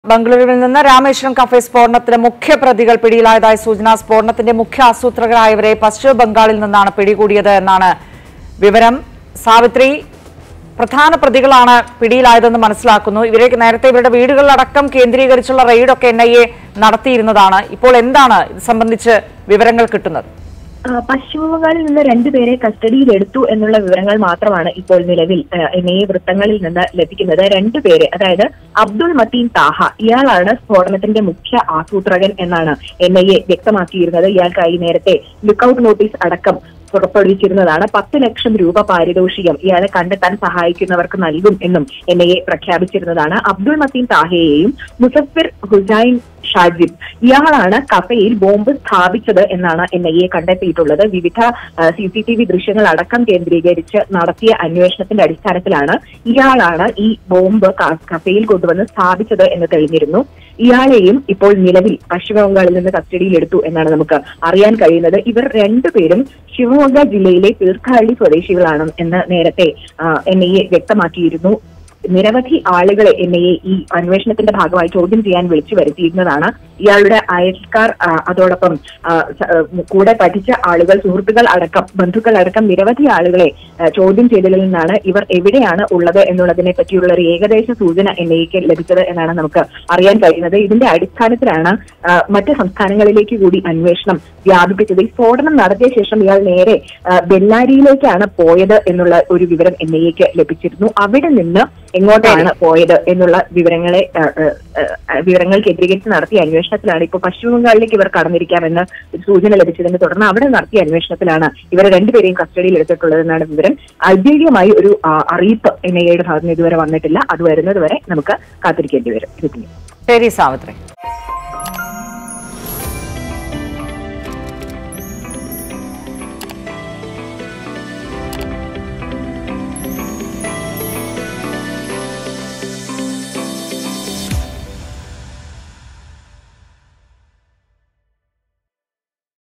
ബംഗളൂരുവിൽ നിന്ന് രാമേശ്വരം കഫേ സ്ഫോടനത്തിലെ മുഖ്യ പ്രതികൾ പിടിയിലായതായി സൂചന സ്ഫോടനത്തിന്റെ മുഖ്യ ആസൂത്രകരായവരെ പശ്ചിമ ബംഗാളിൽ നിന്നാണ് പിടികൂടിയത് എന്നാണ് വിവരം സാവിത്രി പ്രധാന പ്രതികളാണ് പിടിയിലായതെന്ന് മനസ്സിലാക്കുന്നു ഇവരെ നേരത്തെ ഇവരുടെ വീടുകളിലടക്കം കേന്ദ്രീകരിച്ചുള്ള റെയ്ഡൊക്കെ എൻ ഐ എ നടത്തിയിരുന്നതാണ് ഇപ്പോൾ എന്താണ് ഇത് സംബന്ധിച്ച് വിവരങ്ങൾ കിട്ടുന്നത് ആ, പശ്ചിമ ബംഗാളിൽ നിന്ന് രണ്ടുപേരെ കസ്റ്റഡിയിലെടുത്തു എന്നുള്ള വിവരങ്ങൾ മാത്രമാണ് ഇപ്പോൾ നിലവിൽ എൻ ഐ എ വൃത്തങ്ങളിൽ നിന്ന് ലഭിക്കുന്നത് രണ്ടുപേരെ അതായത് അബ്ദുൾ മത്തീൻ താഹ ഇയാളാണ് സ്ഫോടനത്തിന്റെ മുഖ്യ ആസൂത്രകൻ എന്നാണ് എൻ ഐ എ വ്യക്തമാക്കിയിരുന്നത് ഇയാൾക്കായി നേരത്തെ ലുക്കൌട്ട് നോട്ടീസ് അടക്കം പുറപ്പെടുവിച്ചിരുന്നതാണ് പത്ത് ലക്ഷം രൂപ പാരിതോഷികം ഇയാളെ കണ്ടെത്താൻ സഹായിക്കുന്നവർക്ക് നൽകും എന്നും എൻ ഐ എ പ്രഖ്യാപിച്ചിരുന്നതാണ് അബ്ദുൾ മത്തീൻ താഹയെയും മുസഫിർ ഹുസൈൻ ഷാജിബ് ഇയാളാണ് കഫയിൽ ബോംബ് സ്ഥാപിച്ചത് എന്നാണ് എൻ ഐ എ കണ്ടെത്തിയിട്ടുള്ളത് വിവിധ സി സി ടി വി ദൃശ്യങ്ങൾ അടക്കം കേന്ദ്രീകരിച്ച് നടത്തിയ അന്വേഷണത്തിന്റെ അടിസ്ഥാനത്തിലാണ് ഇയാളാണ് ഈ ബോംബ് ക- കഫയിൽ കൊണ്ടുവന്ന് സ്ഥാപിച്ചത് എന്ന് തെളിഞ്ഞിരുന്നു ഇയാളെയും ഇപ്പോൾ നിലവിൽ പശ്ചിമ ബംഗാളിൽ നിന്ന് കസ്റ്റഡിയിലെടുത്തു എന്നാണ് നമുക്ക് അറിയാൻ കഴിയുന്നത് ഇവർ രണ്ടുപേരും ശിവമൊഗ്ഗ ജില്ലയിലെ തീർത്ഥാടി സ്വദേശികളാണ് എന്ന് നേരത്തെ എൻ ഐ എ വ്യക്തമാക്കിയിരുന്നു നിരവധി ആളുകളെ എൻ ഐ എ ഈ അന്വേഷണത്തിന്റെ ഭാഗമായി ചോദ്യം ചെയ്യാൻ വിളിച്ചു വരുത്തിയിരുന്നതാണ് ഇയാളുടെ അയൽക്കാർ ആ, അതോടൊപ്പം ആ, സ- ആ, കൂടെ പഠിച്ച ആളുകൾ സുഹൃത്തുക്കൾ അടക്കം ബന്ധുക്കൾ അടക്കം നിരവധി ആളുകളെ ആ, ചോദ്യം ചെയ്തതിൽ നിന്നാണ് ഇവർ എവിടെയാണ് ഉള്ളത് എന്നുള്ളതിനെ പറ്റിയുള്ള ഒരു ഏകദേശ സൂചന എൻ ഐക്ക് ലഭിച്ചത് എന്നാണ് നമുക്ക് അറിയാൻ കഴിയുന്നത് ഇതിന്റെ അടിസ്ഥാനത്തിലാണ് ആ, മറ്റ് സംസ്ഥാനങ്ങളിലേക്ക് കൂടി അന്വേഷണം വ്യാപിപ്പിച്ചത് ഈ സ്ഫോടനം നടത്തിയ ശേഷം ഇയാൾ നേരെ ആ, ബെല്ലാരിയിലേക്കാണ് പോയത് എന്നുള്ള ഒരു വിവരം എൻ ഐക്ക് ലഭിച്ചിരുന്നു അവിടെ നിന്ന് എങ്ങോട്ടാണ് പോയത് എന്നുള്ള വിവരങ്ങളെ ആ, ആ, ആ, വിവരങ്ങൾ കേന്ദ്രീകരിച്ച് നടത്തിയ അന്വേഷണത്തിലാണ് ഇപ്പോൾ പശ്ചിമ ബംഗാളിലേക്ക് ഇവർ കടന്നിരിക്കാമെന്ന് ഒരു സൂചന ലഭിച്ചതിനെ തുടർന്ന് അവിടെ നടത്തിയ അന്വേഷണത്തിലാണ് ഇവരെ രണ്ടുപേരെയും കസ്റ്റഡിയിൽ എടുത്തിട്ടുള്ളതെന്നാണ് വിവരം ഔദ്യോഗികമായി ഒരു ആ, അറിയിപ്പ് എൻ ഐ എയുടെ ഭാഗത്ത് നിന്ന് ഇതുവരെ വന്നിട്ടില്ല അത് വരുന്നത് വരെ നമുക്ക് കാത്തിരിക്കേണ്ടി വരും ഇതിന് ശരി സാവിത്രി